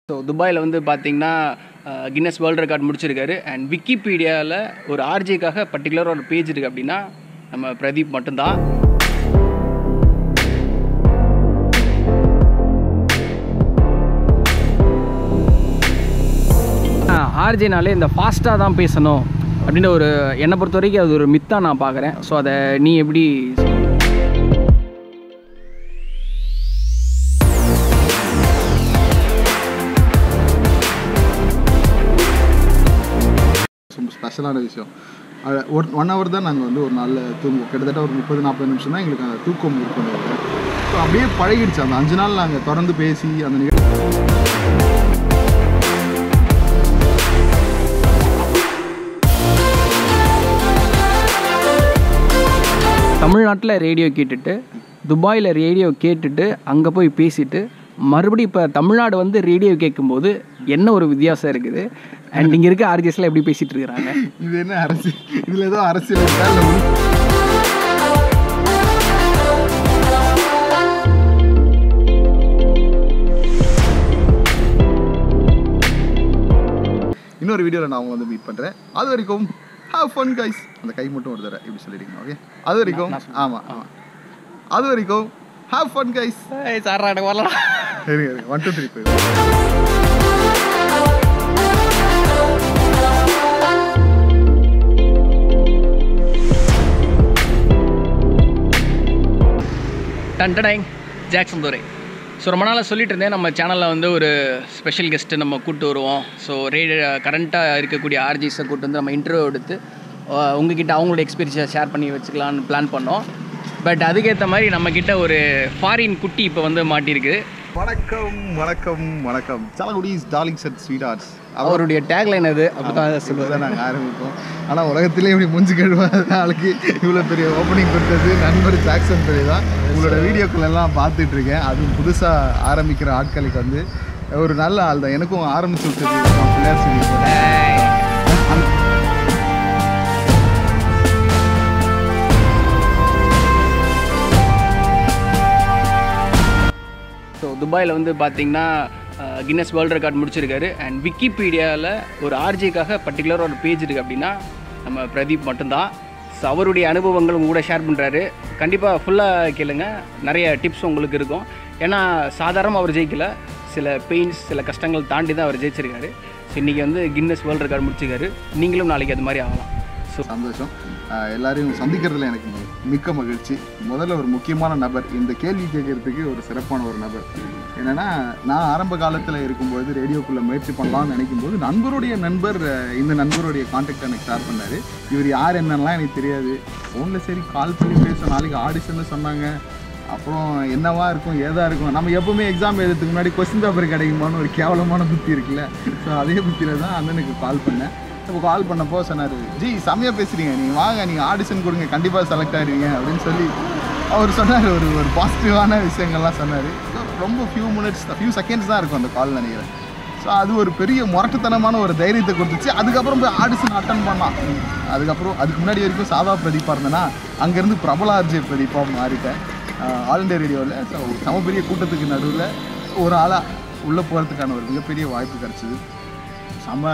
So துபாயில் வந்து பார்த்தீங்கன்னா கின்னஸ் வேர்ல்டு ரெக்கார்ட் முடிச்சிருக்காரு அண்ட் விக்கிபீடியாவில் ஒரு ஆர்ஜேக்காக பர்டிகுலராக ஒரு பேஜ் இருக்குது அப்படின்னா நம்ம பிரதீப் மட்டும்தான் ஆர்ஜேனாலே இந்த ஃபாஸ்ட்டாக தான் பேசணும் அப்படின்னு ஒரு என்னை பொறுத்த வரைக்கும் அது ஒரு மித்தாக நான் பார்க்குறேன் ஸோ அதை நீ எப்படி ரொம்ப ஸ்பெஷலான விஷயம் அது ஒரு ஒன் ஹவர் தான் நாங்கள் வந்து ஒரு நாளில் தூங்குவோம் கிட்டத்தட்ட ஒரு முப்பது நாற்பது நிமிஷம் தான் எங்களுக்கு அந்த தூக்கம் இருக்கும் ஸோ அப்படியே பழகிடுச்சு அந்த அஞ்சு நாள் நாங்கள் தொடர்ந்து பேசி அந்த நிகழ்ச்சி தமிழ்நாட்டில் ரேடியோ கேட்டுட்டு துபாயில் ரேடியோ கேட்டுட்டு அங்கே போய் பேசிட்டு மறுபடியும் இப்போ தமிழ்நாடு வந்து ரேடியோ கேட்கும்போது என்ன ஒரு வித்தியாசம் இருக்குது அண்ட் இங்கே இருக்க ஆர்ஜிஎஸ்லாம் எப்படி பேசிகிட்டு இருக்கிறாங்க இது என்ன அரசியல் இதில் ஏதோ அரசியல் இருக்கா இல்லை உள்- இன்னொரு வீடியோவில் நான் உங்களை வந்து மீட் பண்ணுறேன் அது வரைக்கும் ஹாவ் ஃபன் கைஸ் அந்த கை மட்டும் ஒரு தடவை இப்படி சொல்லிடுங்க ஓகே அது வரைக்கும் ஆமாம் ஆமாம் அது வரைக்கும் ஹாவ் ஃபன் கைஸ் சார் எனக்கு வரலாம் சரி ஒன் டூ த்ரீ போய் டன்டடைங் ஜாக்சன் துரை ஸோ ரொம்ப நாளாக சொல்லிட்டு இருந்தேன் நம்ம சேனலில் வந்து ஒரு ஸ்பெஷல் கெஸ்ட்டு நம்ம கூப்பிட்டு வருவோம் ஸோ ரே கரண்ட்டாக இருக்கக்கூடிய ஆர்ஜிஸை கூப்பிட்டு வந்து நம்ம இன்டர்வியூ எடுத்து அஹ், உங்ககிட்ட அவங்களோட எக்ஸ்பீரியன்ஸை ஷேர் பண்ணி வச்சுக்கலான்னு பிளான் பண்ணோம் பட் அதுக்கேற்ற மாதிரி நம்மக்கிட்ட ஒரு ஃபாரின் குட்டி இப்போ வந்து மாட்டியிருக்கு வணக்கம் வணக்கம் வணக்கம் சாலகுடிஸ் டார்லிங் செட் ஸ்வீட் ஆர்ட்ஸ் அவருடைய டேக்லைன் அது அப்படி தான் சொல்லுவார் தான் நாங்கள் ஆரம்பிப்போம் ஆனால் உலகத்திலே இப்படி மூஞ்சி கழுவாத ஆளுக்கு இவ்வளோ பெரிய ஓப்பனிங் கொடுத்தது நண்பர் ஜாக்சன் பெரிய தான் உங்களோட வீடியோக்கள் எல்லாம் பார்த்துட்டு இருக்கேன் அதுவும் புதுசாக ஆரம்பிக்கிற ஆட்களுக்கு வந்து ஒரு நல்ல ஆள் தான் எனக்கும் ஆரம்பிச்சு விட்டது நான் பிள்ளையார் சொல்லி ஸோ துபாயில் வந்து பார்த்தீங்கன்னா கின்னஸ் வேர்ல்டு ரெக்கார்ட் முடிச்சிருக்காரு அண்ட் விக்கிபீடியாவில் ஒரு ஆர்ஜேக்காக பர்டிகுலராக ஒரு பேஜ் இருக்குது அப்படின்னா நம்ம பிரதீப் மட்டும்தான் ஸோ அவருடைய அனுபவங்கள் உங்க கூட ஷேர் பண்ணுறாரு கண்டிப்பாக ஃபுல்லாக கேளுங்க நிறைய டிப்ஸ் உங்களுக்கு இருக்கும் ஏன்னா சாதாரணமாக அவர் ஜெயிக்கல சில பெயின்ஸ் சில கஷ்டங்கள் தாண்டி தான் அவர் ஜெயிச்சிருக்காரு ஸோ இன்றைக்கி வந்து கின்னஸ் வேர்ல்டு ரெக்கார்ட் முடிச்சிருக்காரு நீங்களும் நாளைக்கு அது மாதிரி ஆகலாம் ஸோ சந்தோஷம் ஆஹ் எல்லாரையும் சந்திக்கிறதுல எனக்கு மி- மிக்க மகிழ்ச்சி முதல்ல ஒரு முக்கியமான நபர் இந்த கேள்வி கேட்கறதுக்கு ஒரு சிறப்பான ஒரு நபர் என்னன்னா நான் ஆரம்ப காலத்தில் இருக்கும்போது ரேடியோக்குள்ளே முயற்சி பண்ணலாம்னு நினைக்கும் போது நண்பருடைய நண்பர் ஆஹ் இந்த நண்பருடைய காண்டாக்ட் எனக்கு ஷேர் பண்ணார் இவர் யார் என்னன்னெலாம் எனக்கு தெரியாது ஃபோனில் சரி கால் பண்ணி பேச நாளைக்கு ஆடிஷன்னு சொன்னாங்க அப்புறம் என்னவா இருக்கும் ஏதா இருக்கும் நம்ம எப்பவுமே எக்ஸாம் எழுதுறதுக்கு முன்னாடி கொஸ்டின் பேப்பர் கிடைக்குமான்னு ஒரு கேவலமான புத்தி இருக்குல்ல ஸோ அதே புத்தியில் தான் அண்ணனுக்கு கால் பண்ணேன் இப்போ கால் பண்ணப்போ சொன்னார் ஜி செம்மையாக பேசுகிறீங்க நீங்கள் வாங்க நீங்கள் ஆடிஷன் கொடுங்க கண்டிப்பாக செலக்ட் ஆகிடுவீங்க அப்படின்னு சொல்லி அவர் சொன்னார் ஒரு ஒரு பாசிட்டிவான விஷயங்கள்லாம் சொன்னார் ரொம்ப ஃபியூ மினிட்ஸ் ஃபியூ செகண்ட்ஸ் தான் இருக்கும் அந்த கால் நினைக்கிறேன் ஸோ அது ஒரு பெரிய முரட்டுத்தனமான ஒரு தைரியத்தை கொடுத்துச்சு அதுக்கப்புறம் போய் ஆடிஷன் அட்டன் பண்ணான் அதுக்கப்புறம் அதுக்கு முன்னாடி வரைக்கும் சாதா பிரதீப்பா இருந்தேன்னா அங்கேருந்து பிரபல ஆர்ஜே பிரதீப்பா மாறிட்டேன் ஆல் இண்டியா ரேடியோவில் ஸோ சம பெரிய கூட்டத்துக்கு நடுவில் ஒரு ஆளாக உள்ளே போகிறதுக்கான ஒரு மிகப்பெரிய வாய்ப்பு கிடச்சிது செம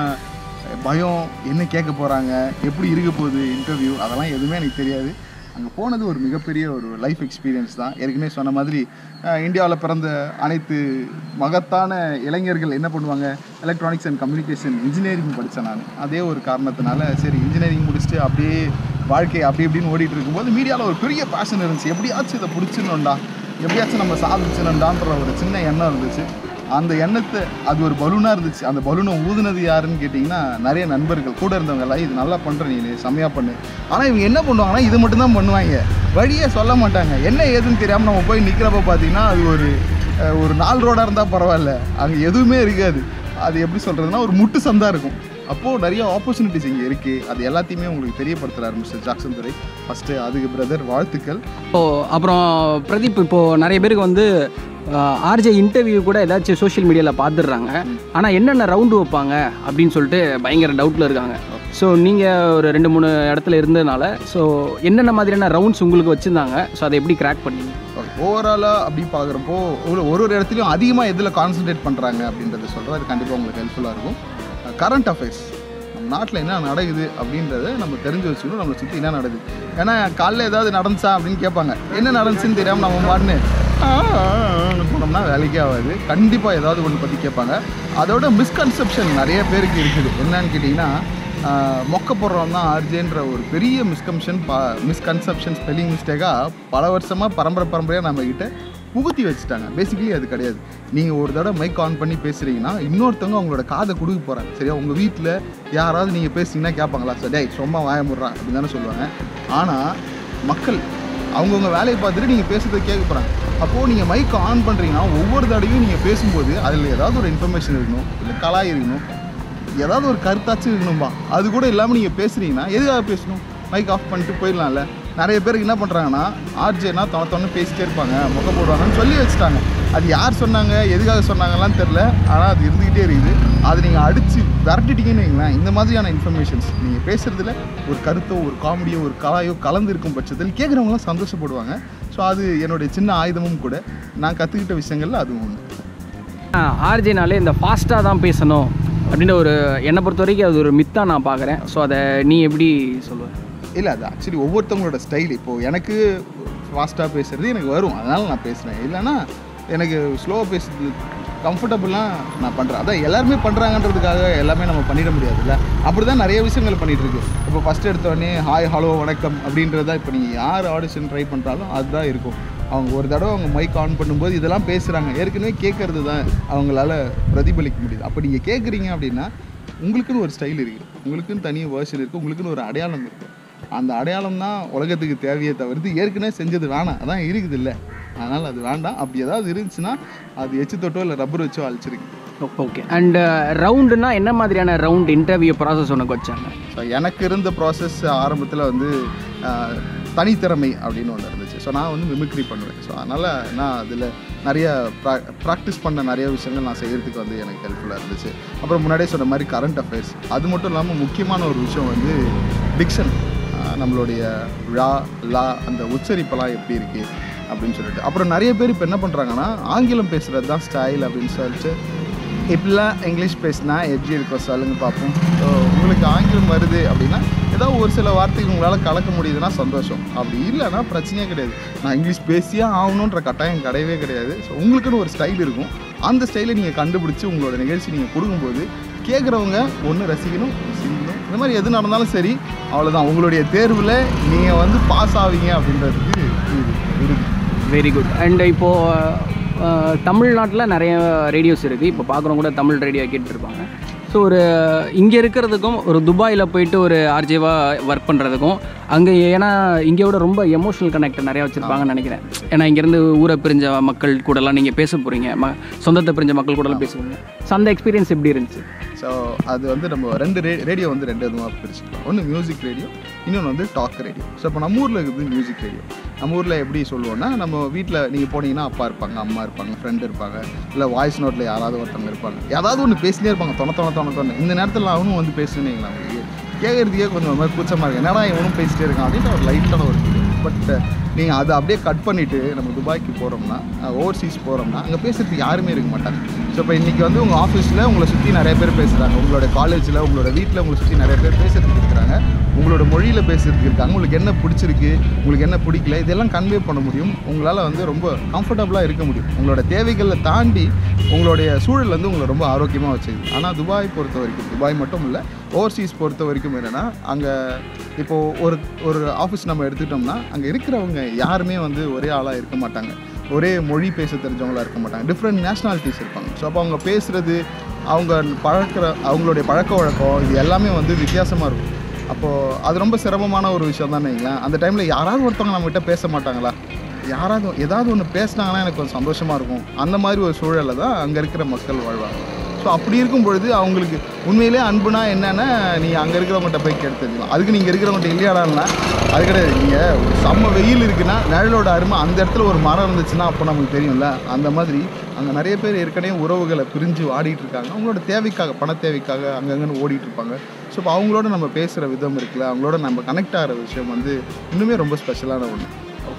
பயம் என்ன கேட்க போகிறாங்க எப்படி இருக்க போகுது இன்டர்வியூ அதெல்லாம் எதுவுமே எனக்கு தெரியாது அங்கே போனது ஒரு மிகப்பெரிய ஒரு லைஃப் எக்ஸ்பீரியன்ஸ் தான் ஏற்கனவே சொன்ன மாதிரி இந்தியாவில் பிறந்த அனைத்து மகத்தான இளைஞர்கள் என்ன பண்ணுவாங்க எலக்ட்ரானிக்ஸ் அண்ட் கம்யூனிகேஷன் இன்ஜினியரிங் படித்தேன் நான் அதே ஒரு காரணத்தினால சரி இன்ஜினியரிங் முடிச்சுட்டு அப்படியே வாழ்க்கை அப்படி இப்படின்னு ஓடிட்டு இருக்கும்போது மீடியாவில் ஒரு பெரிய பேஷன் இருந்துச்சு எப்படியாச்சும் இதை பிடிச்சிடணும்டா எப்படியாச்சும் நம்ம சாதிச்சிடணும்டான்ற ஒரு சின்ன எண்ணம் இருந்துச்சு அந்த எண்ணத்தை அது ஒரு பலூனாக இருந்துச்சு அந்த பலூனை ஊதுனது யாருன்னு கேட்டிங்கன்னா நிறைய நண்பர்கள் கூட இருந்தவங்க எல்லாம் இது நல்லா பண்ணுற நீ செம்மையாக பண்ணு ஆனால் இவங்க என்ன பண்ணுவாங்கன்னா இது மட்டும்தான் பண்ணுவாங்க வழியே சொல்ல மாட்டாங்க என்ன ஏதுன்னு தெரியாமல் நம்ம போய் நிற்கிறப்ப பார்த்தீங்கன்னா அது ஒரு அஹ், ஒரு நாள் ரோடாக இருந்தால் பரவாயில்ல அங்கே எதுவுமே இருக்காது அது எப்படி சொல்கிறதுனா ஒரு முட்டு சந்தா இருக்கும் அப்போது நிறைய ஆப்பர்ச்சுனிட்டிஸ் இங்கே இருக்குது அது எல்லாத்தையுமே உங்களுக்கு தெரியப்படுத்துகிறார் மிஸ்டர் ஜாக்சன் துரை ஃபஸ்ட்டு அதுக்கு பிரதர் வாழ்த்துக்கள் இப்போ அப்புறம் பிரதீப் இப்போது நிறைய பேருக்கு வந்து ஆர்ஜே இன்டர்வியூ கூட ஏதாச்சும் சோஷியல் மீடியாவில் பார்த்துடுறாங்க ஆனால் என்னென்ன ரவுண்டு வைப்பாங்க அப்படின்னு சொல்லிட்டு பயங்கர டவுட்டில் இருக்காங்க ஸோ நீங்கள் ஒரு ரெண்டு மூணு இடத்துல இருந்ததுனால ஸோ என்னென்ன மாதிரியான ரவுண்ட்ஸ் உங்களுக்கு வச்சுருந்தாங்க ஸோ அதை எப்படி கிராக் பண்ணீங்க ஓவராலாக அப்படி பார்க்குறப்போ ஒரு ஒரு ஒரு இடத்துலையும் அதிகமாக எதில் கான்சென்ட்ரேட் பண்ணுறாங்க அப்படின்றத சொல்கிறது அது கண்டிப்பாக உங்களுக்கு ஹெல்ப்ஃபுல்லாக இருக்கும் கரண்ட் அஃபேர்ஸ் நம்ம நாட்டில் என்ன நடக்குது அப்படின்றத நம்ம தெரிஞ்சு வச்சுக்கணும் நம்மளை சுற்றி என்ன நடக்குது ஏன்னா காலைல ஏதாவது நடந்துச்சா அப்படின்னு கேட்பாங்க என்ன நடந்துச்சுன்னு தெரியாமல் நம்ம பாட்டுன்னு போனோம்னா வேலைக்கே ஆகாது கண்டிப்பாக ஏதாவது ஒன்று பற்றி கேட்பாங்க அதோட மிஸ்கன்செப்ஷன் நிறைய பேருக்கு இருக்குது என்னன்னு கேட்டிங்கன்னா ஆஹ் மொக்க போடுறோம் தான் ஆர்ஜேன்ற ஒரு பெரிய மிஸ்கம்ஷன் ப மிஸ்கன்செப்ஷன் ஸ்பெல்லிங் மிஸ்டேக்காக பல வருஷமாக பரம்பரை பரம்பரையாக நம்ம கிட்ட புகுத்தி வச்சுட்டாங்க பேசிக்கலி அது கிடையாது நீங்கள் ஒரு தடவை மைக் ஆன் பண்ணி பேசுகிறீங்கன்னா இன்னொருத்தவங்க அவங்களோட காதை கொடுக்க போகிறாங்க சரியா உங்கள் வீட்டில் யாராவது நீங்கள் பேசுனீங்கன்னா கேட்பாங்களா சார் டேய் சும்மா வாய முடுறான் அப்படின்னு தானே சொல்லுவாங்க ஆனால் மக்கள் அவங்கவுங்க வேலையை பார்த்துட்டு நீங்கள் பேசுறதை கேட்க போகிறாங்க அப்போது நீங்கள் மைக் ஆன் பண்ணுறீங்கன்னா ஒவ்வொரு தடவையும் நீங்கள் பேசும்போது அதில் ஏதாவது ஒரு இன்ஃபர்மேஷன் இருக்கணும் இல்லை கலாய் இருக்கணும் ஏதாவது ஒரு கருத்தாச்சும் இருக்கணும்பா அது கூட இல்லாமல் நீங்கள் பேசுகிறீங்கன்னா எதுக்காக பேசணும் மைக் ஆஃப் பண்ணிட்டு போயிடலாம்ல நிறைய பேருக்கு என்ன பண்ணுறாங்கன்னா ஆர்ஜேனா தொண தொண்ணு பேசிட்டே இருப்பாங்க மொக்க போடுவாங்கன்னு சொல்லி வச்சுட்டாங்க அது யார் சொன்னாங்க எதுக்காக சொன்னாங்கலாம் தெரில ஆனால் அது இருந்துக்கிட்டே இருக்குது அதை நீங்கள் அடித்து விரட்டிட்டீங்கன்னு வைங்களேன் இந்த மாதிரியான இன்ஃபர்மேஷன்ஸ் நீங்கள் பேசுகிறதுல ஒரு கருத்தோ ஒரு காமெடியோ ஒரு கலாயோ கலந்து இருக்கும் பட்சத்தில் கேட்குறவங்களாம் சந்தோஷப்படுவாங்க ஸோ அது என்னுடைய சின்ன ஆயுதமும் கூட நான் கற்றுக்கிட்ட விஷயங்கள்ல அதுவும் ஒன்று ஆர்ஜினாலே இந்த ஃபாஸ்ட்டாக தான் பேசணும் அப்படின்ற ஒரு என்னை பொறுத்த வரைக்கும் அது ஒரு மித்தாக நான் பார்க்குறேன் ஸோ அதை நீ எப்படி சொல்லுவ இல்லை அது ஆக்சுவலி ஒவ்வொருத்தவங்களோட ஸ்டைல் இப்போது எனக்கு ஃபாஸ்ட்டாக பேசுகிறது எனக்கு வரும் அதனால் நான் பேசுகிறேன் இல்லைன்னா எனக்கு ஸ்லோவாக பேசுறது கம்ஃபர்டபுளாக நான் பண்ணுறேன் அதான் எல்லாருமே பண்ணுறாங்கன்றதுக்காக எல்லாமே நம்ம பண்ணிட முடியாதுல்ல அப்படி தான் நிறைய விஷயங்கள் பண்ணிகிட்டு இருக்கு இப்போ ஃபஸ்ட் எடுத்தோடனே ஹாய் ஹலோ வணக்கம் அப்படின்றதா இப்போ நீங்கள் யார் ஆடிஷன் ட்ரை பண்ணுறாலும் அதுதான் இருக்கும் அவங்க ஒரு தடவை அவங்க மைக் ஆன் பண்ணும்போது இதெல்லாம் பேசுகிறாங்க ஏற்கனவே கேட்குறது தான் அவங்களால பிரதிபலிக்க முடியுது அப்போ நீங்கள் கேட்குறீங்க அப்படின்னா உங்களுக்குன்னு ஒரு ஸ்டைல் இருக்குது உங்களுக்குன்னு தனி வேர்ஷன் இருக்குது உங்களுக்குன்னு ஒரு அடையாளம் இருக்குது அந்த அடையாளம் தான் உலகத்துக்கு தேவையே தவிர்த்து ஏற்கனவே செஞ்சது வேணாம் அதான் இருக்குது இல்லை அதனால் அது வேண்டாம் அப்படி ஏதாவது இருந்துச்சுன்னா அது எச்சு தொட்டோ இல்லை ரப்பர் வச்சோ அழிச்சிருக்கு ஓகே அண்ட் ரவுண்டுனா என்ன மாதிரியான ரவுண்ட் இன்டர்வியூ ப்ராசஸ் உனக்கு வச்சாங்க ஸோ எனக்கு இருந்த ப்ராசஸ் ஆரம்பத்தில் வந்து ஆஹ், தனித்திறமை அப்படின்னு ஒன்று இருந்துச்சு ஸோ நான் வந்து மிமிக்ரி பண்ணுவேன் ஸோ அதனால் நான் அதில் நிறைய ப்ரா ப்ராக்டிஸ் பண்ண நிறைய விஷயங்கள் நான் செய்கிறதுக்கு வந்து எனக்கு ஹெல்ப்ஃபுல்லாக இருந்துச்சு அப்புறம் முன்னாடியே சொன்ன மாதிரி கரண்ட் அஃபேர்ஸ் அது மட்டும் இல்லாமல் முக்கியமான ஒரு விஷயம் வந்து டிக்ஷன் நம்மளுடைய ழா லா அந்த உச்சரிப்பெல்லாம் எப்படி இருக்குது அப்படின்னு சொல்லிட்டு அப்புறம் நிறைய பேர் இப்போ என்ன பண்ணுறாங்கன்னா ஆங்கிலம் பேசுகிறது தான் ஸ்டைல் அப்படின்னு சொல்லிட்டு இப்படிலாம் இங்கிலீஷ் பேசினா எப்படி இருக்கும் சொல்லுங்க பார்ப்போம் ஸோ உங்களுக்கு ஆங்கிலம் வருது அப்படின்னா ஏதாவது ஒரு சில வார்த்தைகள் உங்களால் கலக்க முடியுதுன்னா சந்தோஷம் அப்படி இல்லைன்னா பிரச்சனையே கிடையாது நான் இங்கிலீஷ் பேசியே ஆகணுன்ற கட்டாயம் கிடையவே கிடையாது ஸோ உங்களுக்குன்னு ஒரு ஸ்டைல் இருக்கும் அந்த ஸ்டைலை நீங்கள் கண்டுபிடிச்சி உங்களோட நிகழ்ச்சி நீங்கள் கொடுக்கும்போது கேட்குறவங்க ஒன்று ரசிக்கணும் ஒண்ணு சிரிக்கணும் இந்த மாதிரி எது நடந்தாலும் சரி அவ்வளோதான் உங்களுடைய தேர்வில் நீங்கள் வந்து பாஸ் ஆவீங்க அப்படின்றதுக்கு இது இருக்கு வெரி குட் அண்ட் இப்போது தமிழ்நாட்டில் நிறைய ரேடியோஸ் இருக்குது இப்போ பார்க்குறவங்க கூட தமிழ் ரேடியோ கேட்டுருப்பாங்க ஸோ ஒரு இங்கே இருக்கிறதுக்கும் ஒரு துபாயில் போயிட்டு ஒரு ஆர்ஜேவாக ஒர்க் பண்ணுறதுக்கும் அங்கே ஏன்னா இங்கே விட ரொம்ப எமோஷனல் கனெக்ட் நிறையா வச்சுருப்பாங்கன்னு நினைக்கிறேன் ஏன்னா இங்கேருந்து ஊரை பிரிஞ்ச மக்கள் கூடலாம் நீங்கள் பேச போகிறீங்க ம சொந்தத்தை பிரிஞ்ச மக்கள் கூடலாம் பேசுவீங்க ஸோ அந்த எக்ஸ்பீரியன்ஸ் எப்படி இருந்துச்சு ஸோ அது வந்து நம்ம ரெண்டு ரே ரேடியோ வந்து ரெண்டு விதமாக பிரிச்சுக்கலாம் ஒன்று மியூசிக் ரேடியோ இன்னொன்று வந்து டாக் ரேடியோ ஸோ இப்போ நம்ம ஊரில் இருக்குது மியூசிக் ரேடியோ நம்ம ஊரில் எப்படி சொல்லுவோம்னா நம்ம வீட்டில் நீங்கள் போனீங்கன்னா அப்பா இருப்பாங்க அம்மா இருப்பாங்க ஃப்ரெண்டு இருப்பாங்க இல்லை வாய்ஸ் நோட்டில் யாராவது ஒருத்தவங்க இருப்பாங்க ஏதாவது ஒன்று பேசினே இருப்பாங்க தொண தொண தொண தொண இந்த நேரத்தில் அவனும் வந்து பேசுனீங்களா உங்களுக்கு கேட்குறதுக்கே கொஞ்சம் ஒரு மாதிரி கூச்சமாக இருக்குது என்னடா இவனும் பேசிட்டே இருக்கான் அப்படின்ற ஒரு லைட்டான ஒரு ஃபீல் பட் நீங்கள் அதை அப்படியே கட் பண்ணிவிட்டு நம்ம துபாய்க்கு போகிறோம்னா ஓவர்சீஸ் போகிறோம்னா அங்கே பேசுறதுக்கு யாருமே இருக்க மாட்டாங்க ஸோ இப்போ இன்றைக்கி வந்து உங்கள் ஆஃபீஸில் உங்களை சுற்றி நிறைய பேர் பேசுகிறாங்க உங்களோட காலேஜில் உங்களோட வீட்டில் உங்களை சுற்றி நிறைய பேர் பேசுறதுக்கு இருக்கிறாங்க உங்களோட மொழியில் பேசுறதுக்கு இருக்காங்க உங்களுக்கு என்ன பிடிச்சிருக்கு உங்களுக்கு என்ன பிடிக்கல இதெல்லாம் கன்வே பண்ண முடியும் உங்களால் வந்து ரொம்ப கம்ஃபர்டபுளாக இருக்க முடியும் உங்களோட தேவைகளை தாண்டி உங்களுடைய சூழல் வந்து உங்களை ரொம்ப ஆரோக்கியமாக வச்சுக்குது ஆனால் துபாய் பொறுத்த வரைக்கும் துபாய் மட்டும் இல்லை ஓவர்சீஸ் பொறுத்த வரைக்கும் என்னென்னா அங்கே இப்போது ஒரு ஒரு ஆஃபீஸ் நம்ம எடுத்துக்கிட்டோம்னா அங்கே இருக்கிறவங்க யாருமே வந்து ஒரே ஆளாக இருக்க மாட்டாங்க ஒரே மொழி பேச தெரிஞ்சவங்களா இருக்க மாட்டாங்க டிஃப்ரெண்ட் நேஷ்னாலிட்டிஸ் இருப்பாங்க ஸோ அப்போ அவங்க பேசுகிறது அவங்க பழக்கிற அவங்களுடைய பழக்க வழக்கம் இது எல்லாமே வந்து வித்தியாசமாக இருக்கும் அப்போது அது ரொம்ப சிரமமான ஒரு விஷயம் தானே அந்த டைமில் யாராவது ஒருத்தவங்க நம்மகிட்ட பேச மாட்டாங்களா யாராவது ஏதாவது ஒன்று பேசினாங்கன்னா எனக்கு கொஞ்சம் சந்தோஷமாக இருக்கும் அந்த மாதிரி ஒரு சூழலில் தான் அங்கே இருக்கிற மக்கள் வாழ்வாங்க ஸோ அப்படி இருக்கும் பொழுது அவங்களுக்கு உண்மையிலே அன்புனா என்னென்னா நீ அங்கே இருக்கிறவங்ககிட்ட போய் கேட்டு தெரிஞ்சுக்கலாம் அதுக்கு நீங்கள் இருக்கிறவங்ககிட்ட இல்லையாடான்னா அது கிடையாது நீங்கள் ஒரு செம்ம வெயில் இருக்குன்னா நிழலோட அருமை அந்த இடத்துல ஒரு மரம் இருந்துச்சுன்னா அப்போ நமக்கு தெரியும்ல அந்த மாதிரி அங்கே நிறைய பேர் ஏற்கனவே உறவுகளை பிரிஞ்சு ஆடிட்டு இருக்காங்க அவங்களோட தேவைக்காக பண தேவைக்காக அங்கங்கன்னு ஓடிட்டு இருப்பாங்க ஸோ இப்போ அவங்களோட நம்ம பேசுகிற விதம் இருக்குல்ல அவங்களோட நம்ம கனெக்ட் ஆகிற விஷயம் வந்து இன்னுமே ரொம்ப ஸ்பெஷலான ஒன்று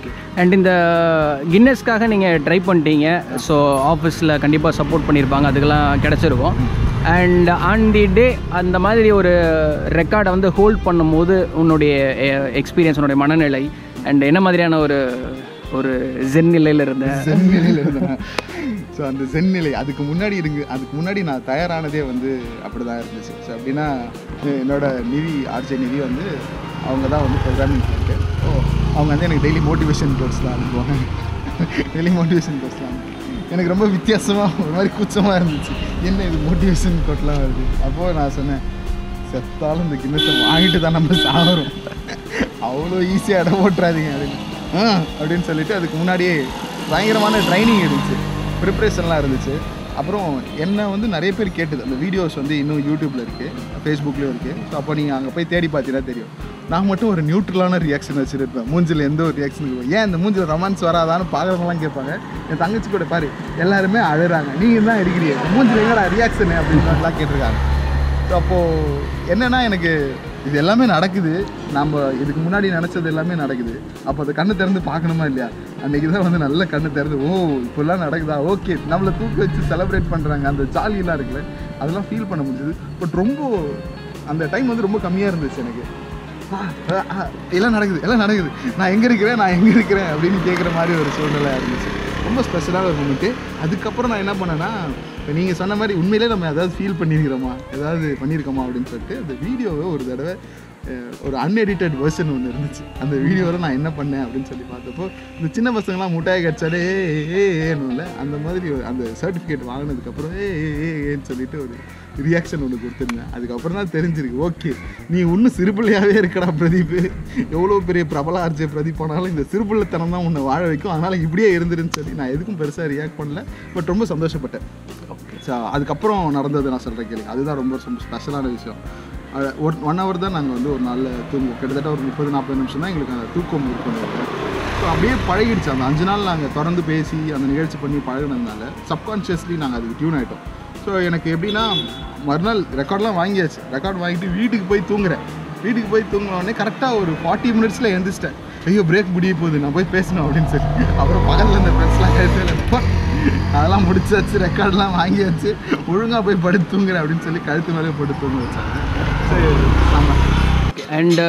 ஓகே அண்ட் இந்த கின்னஸ்க்காக நீங்கள் ட்ரை பண்ணிட்டீங்க ஸோ ஆஃபீஸில் கண்டிப்பாக சப்போர்ட் பண்ணியிருப்பாங்க அதுக்கெல்லாம் கிடச்சிருக்கும் அண்ட் ஆன் தி டே அந்த மாதிரி ஒரு ரெக்கார்டை வந்து ஹோல்ட் பண்ணும்போது உன்னுடைய எக்ஸ்பீரியன்ஸ் உன்னுடைய மனநிலை அண்ட் என்ன மாதிரியான ஒரு ஒரு ஜென் நிலையில் இருந்த ஜென் நிலையில் இருந்தேன் ஸோ அந்த ஜென் நிலை அதுக்கு முன்னாடி இருக்கு அதுக்கு முன்னாடி நான் தயாரானதே வந்து அப்படி தான் இருந்துச்சு ஸோ அப்படின்னா என்னோட நிதி ஆர்ஜே நிதி வந்து அவங்க தான் வந்து ப்ரோக்ராமிங் பண்ணிட்டு அவங்க வந்து எனக்கு டெய்லி மோட்டிவேஷன் கோர்ஸ்லாம் அனுப்புவாங்க டெய்லி மோட்டிவேஷன் கோர்ஸ்லாம் எனக்கு ரொம்ப வித்தியாசமாக ஒரு மாதிரி கூச்சமாக இருந்துச்சு என்ன இது மோட்டிவேஷன் கோட்லாம் வருது அப்போது நான் சொன்னேன் செத்தாலும் இந்த கிண்ணத்தை வாங்கிட்டு தான் நம்ம சாகிறோம் அவ்வளோ ஈஸியாக இடம் போட்டுறாதீங்க அப்படின்னு ஆ அப்படின்னு சொல்லிட்டு அதுக்கு முன்னாடியே பயங்கரமான ட்ரைனிங் இருந்துச்சு ப்ரிப்ரேஷன்லாம் இருந்துச்சு அப்புறம் என்ன வந்து நிறைய பேர் கேட்டது அந்த வீடியோஸ் வந்து இன்னும் யூடியூப்பில் இருக்குது ஃபேஸ்புக்லேயும் இருக்குது ஸோ அப்போ நீங்கள் அங்கே போய் தேடி பார்த்தீங்கன்னா தெரியும் நான் மட்டும் ஒரு நியூட்ரலான ரியாக்ஷன் வச்சுருப்பேன் மூஞ்சில் எந்த ஒரு ரியாக்ஷன் ஏன் இந்த மூஞ்சில் ரொமான்ஸ் வராதான்னு பார்க்குறவங்களாம் கேட்பாங்க என் தங்கச்சி கூட பாரு எல்லாருமே அழுறாங்க நீங்கள் தான் இருக்கிறீங்க மூஞ்சில் எங்கடா ரியாக்ஷனு அப்படின்லாம் கேட்டிருக்காங்க ஸோ அப்போது என்னென்னா எனக்கு இது எல்லாமே நடக்குது நம்ம இதுக்கு முன்னாடி நினச்சது எல்லாமே நடக்குது அப்போ அதை கண்ணு திறந்து பார்க்கணுமா இல்லையா அன்றைக்கி தான் வந்து நல்ல கண்ணு திறந்து ஓ இப்படிலாம் நடக்குதா ஓகே நம்மளை தூக்கி வச்சு செலிப்ரேட் பண்ணுறாங்க அந்த ஜாலியெல்லாம் இருக்குல்ல அதெல்லாம் ஃபீல் பண்ண முடிஞ்சது பட் ரொம்ப அந்த டைம் வந்து ரொம்ப கம்மியாக இருந்துச்சு எனக்கு ஆ, ஆ, ஆ, எல்லாம் நடக்குது எல்லாம் நடக்குது நான் எங்கே இருக்கிறேன் நான் எங்கே இருக்கிறேன் அப்படின்னு கேட்குற மாதிரி ஒரு சூழ்நிலை இருந்துச்சு ரொம்ப ஸ்பெஷலான ஒரு மூமெண்ட்டு அதுக்கப்புறம் நான் என்ன பண்ணேன்னா இப்போ நீங்கள் சொன்ன மாதிரி உண்மையிலே நம்ம ஏதாவது ஃபீல் பண்ணியிருக்கிறோமா ஏதாவது பண்ணியிருக்கோமா அப்படின்னு சொல்லிட்டு அந்த வீடியோவை ஒரு தடவை அஹ், ஒரு அன்எடிட்டட் வெர்ஷன் ஒன்று இருந்துச்சு அந்த வீடியோவில் நான் என்ன பண்ணேன் அப்படின்னு சொல்லி பார்த்தப்போ இந்த சின்ன பசங்களாம் முட்டாய் கடிச்சாலே ஏ ஏன்னும்ல அந்த மாதிரி ஒரு- அந்த சர்டிஃபிகேட் வாங்கினதுக்கப்புறம் ஏ ஏ, ஏ ஏன்னு சொல்லிட்டு ஒரு ரியாக்ஷன் ஒன்று கொடுத்துருந்தேன் அதுக்கப்புறம் தான் தெரிஞ்சிருக்கு ஓகே நீ இன்னும் சிறுபிள்ளையாகவே இருக்கடா பிரதீப் எவ்வளோ பெரிய பிரபல ஆர்ஜே பிரதீப் ஆனாலும் இந்த சிறுபிள்ளைத்தனம் தான் உன்னை வாழ வைக்கும் அதனால் இப்படியே இருந்துருன்னு சொல்லி நான் எதுக்கும் பெருசாக ரியாக்ட் பண்ணல பட் ரொம்ப சந்தோஷப்பட்டேன் ஸோ அதுக்கப்புறம் நடந்தது நான் சொல்கிறேன் கேளுங்க அதுதான் ரொம்ப ரொம்ப ஸ்பெஷலான விஷயம் ஒன் ஒன் ஹவர் தான் நாங்கள் வந்து ஒரு நாளில் தூங்குவோம் கிட்டத்தட்ட ஒரு முப்பது நாற்பது நிமிஷம் தான் எங்களுக்கு அந்த தூக்கம் இருக்கும் ஸோ அப்படியே பழகிடுச்சு அந்த அஞ்சு நாள் நாங்கள் தொடர்ந்து பேசி அந்த நிகழ்ச்சி பண்ணி பழகினதுனால சப்கான்ஷியஸ்லி நாங்கள் அதுக்கு டியூன் ஆகிட்டோம் ஸோ எனக்கு எப்படின்னா மறுநாள் ரெக்கார்ட்லாம் வாங்கியாச்சு ரெக்கார்ட் வாங்கிட்டு வீட்டுக்கு போய் தூங்குறேன் வீட்டுக்கு போய் தூங்கின உடனே கரெக்டாக ஒரு ஃபார்ட்டி மினிட்ஸில் எழுந்திரிச்சிட்டேன் ஐயோ பிரேக் முடிய போகுது நான் போய் பேசணும் அப்படின்னு சொல்லி அப்புறம் பக்கத்தில் இந்த ஃப்ரெண்ட்ஸ்லாம் கழுத்தில் அதெல்லாம் முடிச்சாச்சு ரெக்கார்ட்லாம் வாங்கியாச்சு ஒழுங்காக போய் படுத்து தூங்குறேன் அப்படின்னு சொல்லி கழுத்து மேலே போட்டு தூங்க வச்சாங்க சரி ஆமாம் அண்டு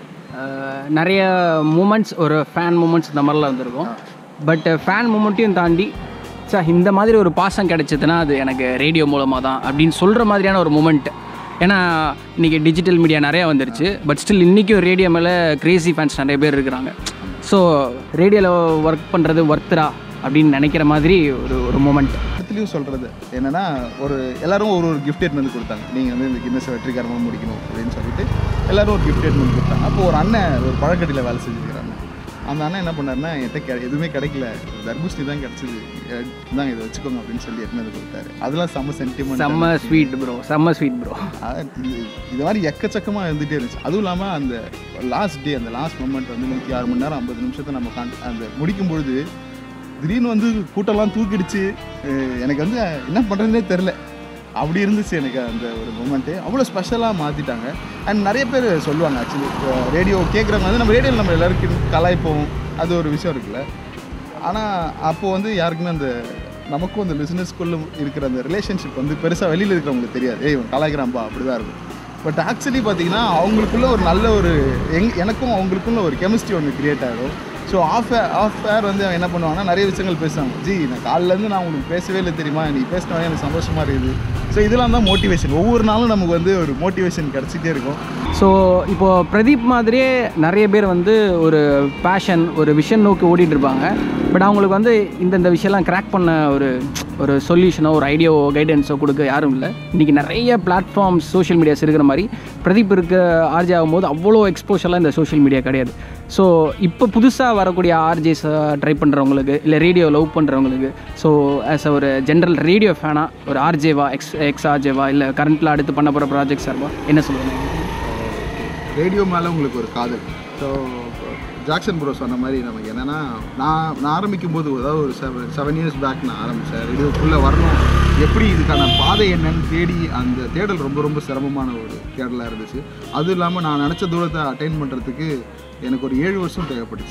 நிறைய மூமெண்ட்ஸ் ஒரு ஃபேன் மூமெண்ட்ஸ் இந்த மாதிரிலாம் வந்திருக்கும் பட் ஃபேன் மூமெண்ட்டையும் தாண்டி சார் இந்த மாதிரி ஒரு பாசம் கிடைச்சதுன்னா அது எனக்கு ரேடியோ மூலமாக தான் அப்படின்னு சொல்கிற மாதிரியான ஒரு மூமெண்ட் ஏன்னா இன்றைக்கி டிஜிட்டல் மீடியா நிறையா வந்துருச்சு பட் ஸ்டில் இன்றைக்கும் ரேடியோ மேலே கிரேசி ஃபேன்ஸ் நிறைய பேர் இருக்கிறாங்க ஸோ ரேடியோவில் ஒர்க் பண்ணுறது ஒர்த்தரா அப்படின்னு நினைக்கிற மாதிரி ஒரு ஒரு மூமெண்ட் இடத்துலையும் சொல்கிறது என்னென்னா ஒரு எல்லாரும் ஒரு ஒரு கிஃப்ட் எடுத்து வந்து கொடுத்தாங்க நீங்கள் வந்து இந்த கின்னஸ் வெற்றிகரமாக முடிக்கணும் அப்படின்னு சொல்லிட்டு எல்லாரும் ஒரு கிஃப்ட் எடுத்து வந்து கொடுத்தாங்க அப்போ ஒரு அண்ணன் ஒரு பழக்கடையில் வேலை செஞ்சுருக்கிறாங்க அந்த அண்ணன் என்ன பண்ணாருன்னா என்கிட்ட கெ எதுவுமே கிடைக்கல தர்பூசணி தான் கிடச்சிது தான் இதை வச்சுக்கோங்க அப்படின்னு சொல்லி எடுத்து வந்து கொடுத்தாரு அதெல்லாம் செம்ம சென்டிமெண்ட் செம்ம ஸ்வீட் ப்ரோ செம்ம ஸ்வீட் ப்ரோ இது மாதிரி எக்கச்சக்கமாக இருந்துகிட்டே இருந்துச்சு அதுவும் இல்லாமல் அந்த லாஸ்ட் டே அந்த லாஸ்ட் மொமெண்ட் வந்து நூற்றி ஆறு மணி நேரம் ஐம்பது நிமிஷத்தை நம்ம கான் அந்த முடிக்கும் பொழுது திடீர்னு வந்து கூட்டம்லாம் தூக்கிடுச்சு அஹ் எனக்கு வந்து என்ன பண்ணுறதுனே தெரில அப்படி இருந்துச்சு எனக்கு அந்த ஒரு மூமெண்ட்டு அவ்வளோ ஸ்பெஷலாக மாற்றிட்டாங்க அண்ட் நிறைய பேர் சொல்லுவாங்க ஆக்சுவலி ரேடியோ கேட்குறவங்க வந்து நம்ம ரேடியோவில் நம்ம எல்லாருக்கும் கலாய்ப்போம் அது ஒரு விஷயம் இருக்குல்ல ஆனால் அப்போது வந்து யாருக்குமே அந்த நமக்கும் அந்த பிஸ்னஸ்க்குள்ளே இருக்கிற அந்த ரிலேஷன்ஷிப் வந்து பெருசாக வெளியில் இருக்கிறவங்களுக்கு தெரியாது ஏய் இவன் கலாய்க்கிறான்பா அப்படி தான் இருக்கும் பட் ஆக்சுவலி பார்த்தீங்கன்னா அவங்களுக்குள்ள ஒரு நல்ல ஒரு எங் எனக்கும் அவங்களுக்குள்ள ஒரு கெமிஸ்ட்ரி ஒன்று கிரியேட் ஆகிடும் ஸோ ஆஃப் ஆஃப் ஏர் வந்து அவன் என்ன பண்ணுவாங்கன்னா நிறைய விஷயங்கள் பேசுவாங்க ஜி நான் காலிலேருந்து நான் உங்களுக்கு பேசவே இல்லை தெரியுமா நீ பேசினவன் எனக்கு சந்தோஷமாக இருக்குது ஸோ இதெல்லாம் தான் மோட்டிவேஷன் ஒவ்வொரு நாளும் நமக்கு வந்து ஒரு மோட்டிவேஷன் கிடச்சிட்டே இருக்கும் ஸோ இப்போ பிரதீப் மாதிரியே நிறைய பேர் வந்து ஒரு பேஷன் ஒரு விஷன் நோக்கி ஓடிட்டு இருப்பாங்க பட் அவங்களுக்கு வந்து இந்தந்த விஷயம்லாம் கிராக் பண்ண ஒரு ஒரு சொல்யூஷனோ ஒரு ஐடியாவோ கைடன்ஸோ கொடுக்க யாரும் இல்லை இன்றைக்கி நிறைய பிளாட்ஃபார்ம்ஸ் சோஷியல் மீடியாஸ் இருக்கிற மாதிரி பிரதீப் இருக்க ஆர்ஜே ஆகும்போது அவ்வளோ எக்ஸ்போஷர்லாம் இந்த சோஷியல் மீடியா கிடையாது ஸோ இப்போ புதுசாக வரக்கூடிய ஆர்ஜேஸை ட்ரை பண்ணுறவங்களுக்கு இல்லை ரேடியோ லவ் பண்ணுறவங்களுக்கு ஸோ ஆஸ் ஒரு ஜென்ரல் ரேடியோ ஃபேனாக ஒரு ஆர்ஜேவா எக்ஸ் எக்ஸ் ஆர்ஜேவா இல்லை கரண்ட்டில் அடுத்து பண்ண போகிற ப்ராஜெக்ட் சார்பா என்ன சொல்லுவாங்க ரேடியோ மேலே உங்களுக்கு ஒரு காதல் ஸோ ஜாக்சன் ப்ரோ சொன்ன மாதிரி நமக்கு என்னென்னா நான் நான் ஆரம்பிக்கும் போது அதாவது ஒரு செவன் செவன் இயர்ஸ் பேக் நான் ஆரம்பித்தேன் ரேடியோக்குள்ளே வரணும் எப்படி இதுக்கான பாதை என்னன்னு தேடி அந்த தேடல் ரொம்ப ரொம்ப சிரமமான ஒரு தேடலாக இருந்துச்சு அதுவும் இல்லாமல் நான் நினச்ச தூரத்தை அட்டைன் பண்ணுறதுக்கு எனக்கு ஒரு ஏழு வருஷம் தேவைப்பட்டுச்சு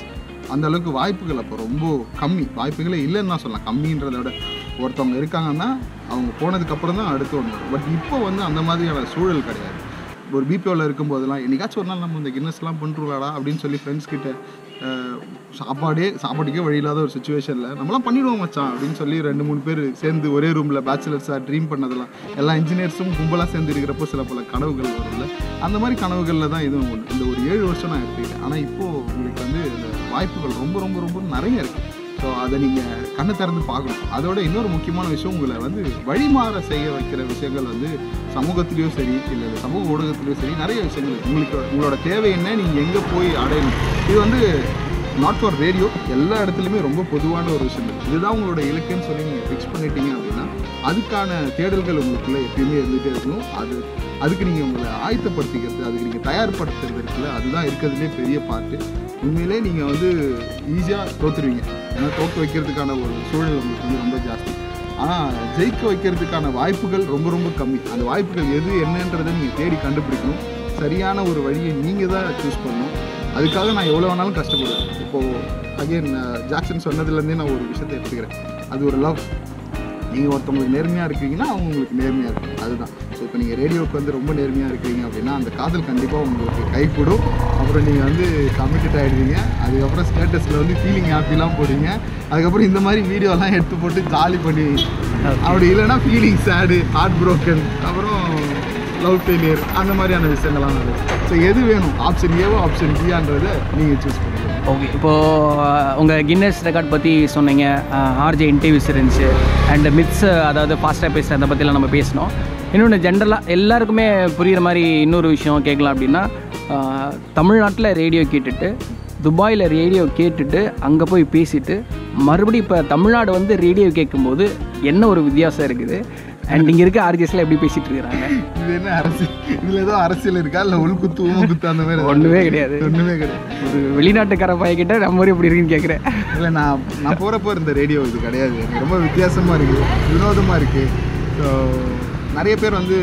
அந்த அளவுக்கு வாய்ப்புகள் அப்போ ரொம்ப கம்மி வாய்ப்புகளே இல்லைன்னு தான் சொல்லலாம் கம்மின்றதை விட ஒருத்தவங்க இருக்காங்கன்னா அவங்க போனதுக்கு அப்புறம் தான் அடுத்து ஒன்று வரும் பட் இப்போ வந்து அந்த மாதிரியான சூழல் கிடையாது ஒரு பிபிஓவில் இருக்கும்போதெல்லாம் என்னைக்காச்சும் ஒரு நாள் நம்ம இந்த கின்னஸ்லாம் பண்ணுறோம்லாடா அப்படின்னு சொல்லி ஃப்ரெண்ட்ஸ் கிட்ட அஹ், சாப்பாடே சாப்பாட்டுக்கே வழி இல்லாத ஒரு சுச்சுவேஷனில் நம்மளாம் பண்ணிடுவோம் மச்சான் அப்படின்னு சொல்லி ரெண்டு மூணு பேர் சேர்ந்து ஒரே ரூமில் பேச்சுலர்ஸாக ட்ரீம் பண்ணதெல்லாம் எல்லா இன்ஜினியர்ஸும் கும்பலாக சேர்ந்து இருக்கிறப்போ சில பல கனவுகள் வரும்ல அந்த மாதிரி கனவுகளில் தான் இதுவும் ஒன்று இந்த ஒரு ஏழு வருஷம் நான் எடுத்துக்கிட்டேன் ஆனால் இப்போது உங்களுக்கு வந்து இந்த வாய்ப்புகள் ரொம்ப ரொம்ப ரொம்ப நிறைய இருக்குது ஸோ அதை நீங்கள் கண்ணை திறந்து பார்க்கணும் அதோட இன்னொரு முக்கியமான விஷயம் உங்களை வந்து வழிமாற செய்ய வைக்கிற விஷயங்கள் வந்து சமூகத்திலையும் சரி இல்லை சமூக ஊடகத்திலையும் சரி நிறைய விஷயங்கள் இருக்கு. உங்களுக்கு உங்களோட தேவை என்ன நீங்கள் எங்கே போய் அடையணும் இது வந்து நாட் ஃபார் ரேடியோ எல்லா இடத்துலையுமே ரொம்ப பொதுவான ஒரு விஷயம் இருக்கு. இதுதான் உங்களோட இலக்குன்னு சொல்லி நீங்கள் ஃபிக்ஸ் பண்ணிட்டீங்க அப்படின்னா அதுக்கான தேடல்கள் உங்களுக்குள்ள எப்பயுமே இருந்துகிட்டே இருக்கணும் அது அதுக்கு நீங்கள் உங்களை ஆயத்தப்படுத்திக்கிறது அதுக்கு நீங்கள் தயார்படுத்துறது இருக்குல்ல அதுதான் இருக்கிறதுலே பெரிய பார்ட்டு உண்மையிலே நீங்கள் வந்து ஈஸியாக தோத்துருவீங்க ஏன்னா தோற்க வைக்கிறதுக்கான ஒரு சூழல் உங்களுக்கு வந்து ரொம்ப ஜாஸ்தி ஆனால் ஜெயிக்க வைக்கிறதுக்கான வாய்ப்புகள் ரொம்ப ரொம்ப கம்மி அந்த வாய்ப்புகள் எது என்னன்றதை நீங்கள் தேடி கண்டுபிடிக்கணும் சரியான ஒரு வழியை நீங்கள் தான் சூஸ் பண்ணணும் அதுக்காக நான் எவ்வளோ வேணாலும் கஷ்டப்படுவேன் இப்போது அகைன் ஜாக்சன் சொன்னதுலேருந்தே நான் ஒரு விஷயத்தை எடுத்துக்கிறேன் அது ஒரு லவ் நீங்கள் ஒருத்தவங்களுக்கு நேர்மையாக இருக்கீங்கன்னா அவங்க உங்களுக்கு நேர்மையாக இருக்கும் அதுதான் ஸோ இப்போ நீங்கள் ரேடியோவுக்கு வந்து ரொம்ப நேர்மையாக இருக்கீங்க அப்படின்னா அந்த காதல் கண்டிப்பாக உங்களுக்கு கைகூடும் அப்புறம் நீங்கள் வந்து கமிட்டட் ஆகிடுவீங்க அதுக்கப்புறம் ஸ்டேட்டஸில் வந்து ஃபீலிங் ஹாப்பிலாம் போடுவீங்க அதுக்கப்புறம் இந்த மாதிரி வீடியோலாம் எடுத்து போட்டு ஜாலி பண்ணி அப்படி இல்லைன்னா ஃபீலிங் சேடு ஹார்ட் broken அப்புறம் லவ் ஃபெயிலியர் அந்த மாதிரியான விஷயங்கள்லாம் நடக்கும் ஸோ எது வேணும் ஆப்ஷன் ஏவோ ஆப்ஷன் பியான்றதை நீங்கள் சூஸ் பண்ணிக்கலாம் ஓகே இப்போது உங்கள் கின்னஸ் ரெக்கார்ட் பற்றி சொன்னீங்க ஆர்ஜே இன்டர்வியூஸ் இருந்துச்சு அண்ட் மித்ஸ் அதாவது ஃபாஸ்ட்டாக பேசுகிற அதை பற்றிலாம் நம்ம பேசினோம் இன்னொன்று ஜென்ரலாக எல்லாருக்குமே புரிகிற மாதிரி இன்னொரு விஷயம் கேட்கலாம் அப்படின்னா தமிழ்நாட்டில் ரேடியோ கேட்டுட்டு துபாயில் ரேடியோ கேட்டுட்டு அங்கே போய் பேசிட்டு மறுபடியும் இப்போ தமிழ்நாடு வந்து ரேடியோ கேட்கும்போது என்ன ஒரு வித்தியாசம் இருக்குது அண்ட் இங்கே இருக்க ஆர்ஜிஎஸ்ல எப்படி பேசிகிட்டு இருக்கிறாங்க இது என்ன அரசியல் இதில் ஏதோ அரசியல் இருக்கா இல்லை உள்குத்து ஊம குத்து அந்த மாதிரி ஒன்றுமே கிடையாது ஒன்றுமே கிடையாது ஒரு வெளிநாட்டுக்கார பையன்கிட்ட நம்ம ஊர் எப்படி இருக்குன்னு கேட்குறேன் இல்லை நான் நான் போகிறப்போ இருந்த ரேடியோ இது கிடையாது எனக்கு ரொம்ப வித்தியாசமாக இருக்குது வினோதமாக இருக்குது ஸோ நிறைய பேர் வந்து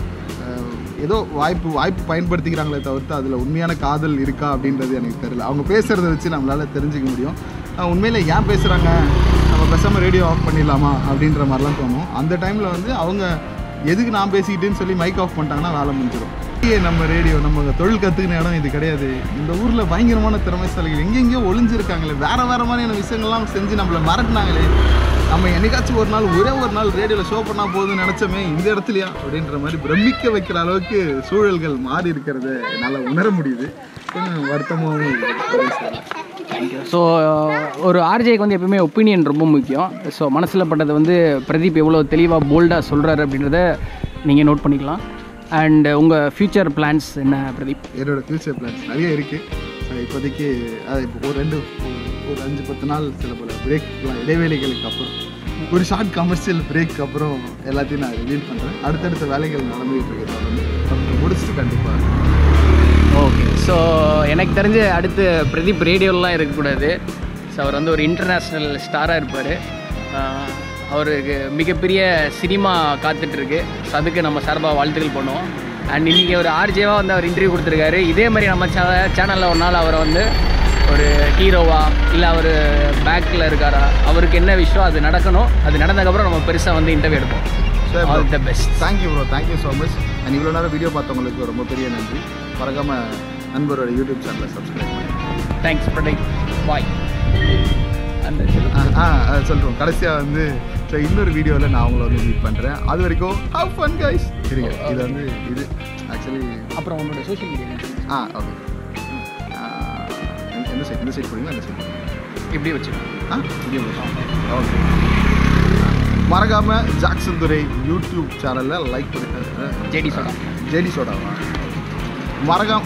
அஹ், ஏதோ வாய்ப்பு வாய்ப்பு பயன்படுத்திக்கிறாங்களே தவிர்த்து அதில் உண்மையான காதல் இருக்கா அப்படின்றது எனக்கு தெரியல அவங்க பேசுகிறத வச்சு நம்மளால் தெரிஞ்சுக்க முடியும் அஹ், உண்மையில ஏன் பேசுகிறாங்க நம்ம பேசாமல் ரேடியோ ஆஃப் பண்ணிடலாமா அப்படின்ற மாதிரிலாம் தோணும் அந்த டைமில் வந்து அவங்க எதுக்கு நான் பேசிக்கிட்டேன்னு சொல்லி மைக் ஆஃப் பண்ணிட்டாங்கன்னா வேலை முடிஞ்சிடும் ஏ, நம்ம ரேடியோ நம்ம தொழில் கற்றுக்கின இடம் இது கிடையாது இந்த ஊரில் பயங்கரமான திறமைசாலிகள் எங்கெங்கேயோ ஒளிஞ்சிருக்காங்களே வேற வேற மாதிரியான விஷயங்கள்லாம் செஞ்சு நம்மளை மறட்டினாங்களே நம்ம என்னைக்காச்சும் ஒரு நாள் ஒரே ஒரு நாள் ரேடியோவில் ஷோ பண்ணால் போதும்னு நினச்சோமே இந்த இடத்துலையா அப்படின்ற மாதிரி பிரமிக்க வைக்கிற அளவுக்கு சூழல்கள் மாறி இருக்கிறத என்னால் உணர முடியுது கொஞ்சம் வருத்தமாகவும் இருக்குது தேங்க்யூ ஸோ ஒரு ஆர்ஜேக்கு வந்து எப்பவுமே ஒப்பீனியன் ரொம்ப முக்கியம் ஸோ மனசில் பட்டதை வந்து பிரதீப் எவ்வளோ தெளிவாக போல்டாக சொல்கிறாரு அப்படின்றத நீங்கள் நோட் பண்ணிக்கலாம் அண்ட் உங்கள் ஃப்யூச்சர் பிளான்ஸ் என்ன பிரதீப் என்னோட ஃபியூச்சர் பிளான்ஸ் நிறைய இருக்குது இப்போதைக்கு அது இப்போ ஒரு ரெண்டு ஒரு அஞ்சு பத்து நாள் சில பல பிரேக் இடைவேளைகளுக்கு அப்புறம் ஒரு ஷார்ட் கமர்ஷியல் பிரேக் அப்புறம் எல்லாத்தையும் நான் ரிவீல் பண்ணுறேன் அடுத்தடுத்த வேலைகள் நடந்துகிட்டு இருக்கு தொடர்ந்து முடிச்சுட்டு கண்டிப்பாக ஓகே ஸோ எனக்கு தெரிஞ்சு அடுத்து பிரதீப் ரேடியோலாம் இருக்கக்கூடாது ஸோ அவர் வந்து ஒரு இன்டர்நேஷ்னல் ஸ்டாராக இருப்பார் அவருக்கு மிகப்பெரிய சினிமா காத்துட்ருக்கு ஸோ அதுக்கு நம்ம சார்பாக வாழ்த்துக்கள் பண்ணுவோம் அண்ட் இன்றைக்கி ஒரு ஆர்ஜேவாக வந்து அவர் இன்டர்வியூ கொடுத்துருக்காரு இதே மாதிரி நம்ம சே சேனலில் ஒரு நாள் அவரை வந்து ஒரு ஹீரோவா இல்லை அவர் பேக்கில் இருக்காரா அவருக்கு என்ன விஷயம் அது நடக்கணும் அது நடந்ததுக்கப்புறம் நம்ம பெருசாக வந்து இன்டர்வியூ எடுப்போம் Sure, bro. All the best thank you bro thank you so much and இவ்வளோ நேரம் வீடியோ பார்த்தவங்களுக்கு ரொம்ப பெரிய நன்றி மறக்காமல் நண்பரோட யூடியூப் சேனலை சப்ஸ்கிரைப் பண்ணுங்கள் தேங்க்ஸ் பிரதீப் பாய் அந்த ஆ ஆ சொல்கிறோம் கடைசியாக வந்து ஸோ இன்னொரு வீடியோவில் நான் உங்களை வந்து மீட் பண்ணுறேன் அது வரைக்கும் ஹவ் ஃபன் கைஸ் சரிங்க இது வந்து இது ஆக்சுவலி அப்புறம் உன்னோட சோஷியல் மீடியா ஆ ஓகே எந்த சைட் இந்த சைட் போடுங்க அந்த சைட் இப்படி வச்சு ஆ ஓகே மறக்காம ஜாக்சன் துரை யூடியூப் சேனலில் லைக் பண்ணிட்டு ஜேடி சோடா ஜேடி சோடாவா மறக்காம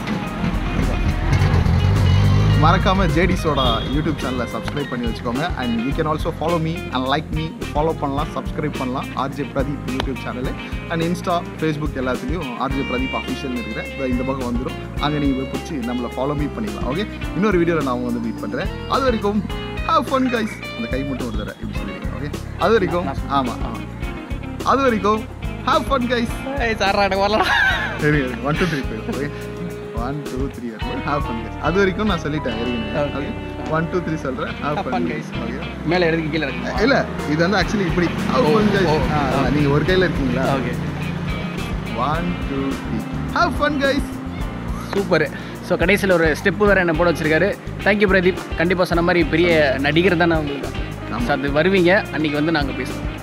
மறக்காம ஜேடி சோடா யூடியூப் சேனலை சப்ஸ்கிரைப் பண்ணி வச்சுக்கோங்க and you can also follow me and like me follow பண்ணலாம் சப்ஸ்கிரைப் பண்ணலாம் RJ Pradeep YouTube channel and insta Facebook எல்லாத்துலேயும் ஆர்ஜே பிரதீப் அஃபிஷியல்னு இருக்கிறேன் இதோ இந்த பக்கம் வந்துடும் அங்கே நீங்கள் போய் பிடிச்சி நம்மளை ஃபாலோ மீட் பண்ணிக்கலாம் ஓகே இன்னொரு வீடியோவில் நான் வந்து மீட் பண்ணுறேன் அது வரைக்கும் ஹாவ் ஃபன் கைஸ் அந்த கை மட்டும் ஒரு தடவை இப்படி சொல்லிடுங்க ஓகே அது வரைக்கும் ஆமாம் ஆமாம் அது வரைக்கும் ஹாவ் ஃபன் கைஸ் சார் எனக்கு வரலாம் சரி one two three five okay one two three have fun guys அது வரைக்கும் நான் சொல்லிட்டேன் Okay. Okay one two three சொல்கிறேன் have Have fun, fun guys. Okay மேலே இடத்துக்கு கீழே இருக்கு இல்லை இது வந்து ஆக்சுவலி இப்படி ஹாவ் ஃபன் கைஸ் ஓ, ஆ. நீங்கள் ஒரு கையில் இருக்கீங்களா okay one two three have fun guys super so கடைசியில் ஒரு ஸ்டெப்பு வேறு என்ன போட வச்சிருக்காரு தேங்க்யூ பிரதீப் கண்டிப்பாக சொன்ன மாதிரி பெரிய நடிகர் தானே உங்களுக்கு ஸோ அது வருவீங்க அன்றைக்கி வந்து நாங்கள் பேசுவோம்